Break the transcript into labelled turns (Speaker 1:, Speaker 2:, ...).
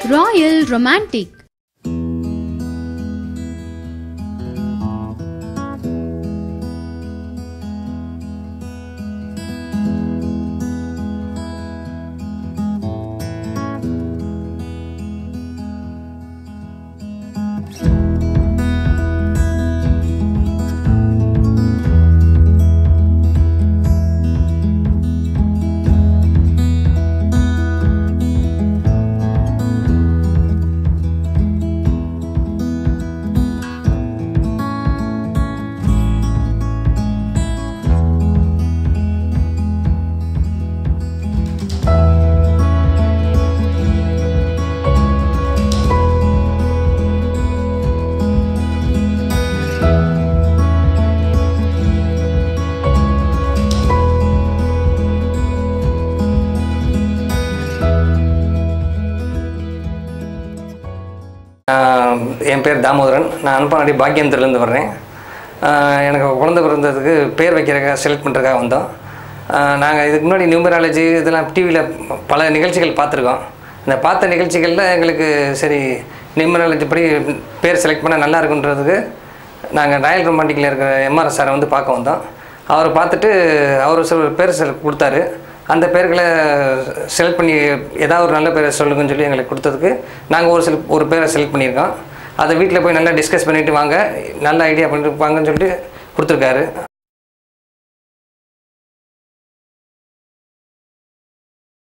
Speaker 1: Royal Romantic
Speaker 2: ஆஹ் என் பேர் தாமோதரன் நான் அனுப்பானடி பாக்கியந்திரிலேருந்து வர்றேன் ஆஹ் எனக்கு குழந்தை பிறந்ததுக்கு பேர் வைக்கிறதுக்காக செலக்ட் பண்ணுறதுக்காக வந்தோம் நாங்கள் இதுக்கு முன்னாடி நியூமராலஜி இதெல்லாம் டிவியில் பல நிகழ்ச்சிகள் பார்த்துருக்கோம் இந்த பார்த்த நிகழ்ச்சிகளில் எங்களுக்கு சரி நியூமராலஜி படி பேர் செலக்ட் பண்ணால் நல்லா இருக்குன்றதுக்கு நாங்கள் ராயல் ரொமாண்டிக்கில் இருக்கிற எம்ஆர்எஸ் சாரை வந்து பார்க்க வந்தோம் அவரை பார்த்துட்டு அவர் சில பேர் செலக்ட் கொடுத்தாரு அந்த பேர்களை செலக்ட் பண்ணி ஏதாவது ஒரு நல்ல பேரை சொல்லுங்கன்னு சொல்லி எங்களுக்கு கொடுத்ததுக்கு நாங்கள் ஒரு சில ஒரு பேரை செலக்ட் பண்ணியிருக்கோம் அதை வீட்டில் போய் நல்லா டிஸ்கஸ் பண்ணிவிட்டு வாங்க நல்ல ஐடியா பண்ணிட்டு வாங்கன்னு சொல்லிட்டு கொடுத்துருக்காரு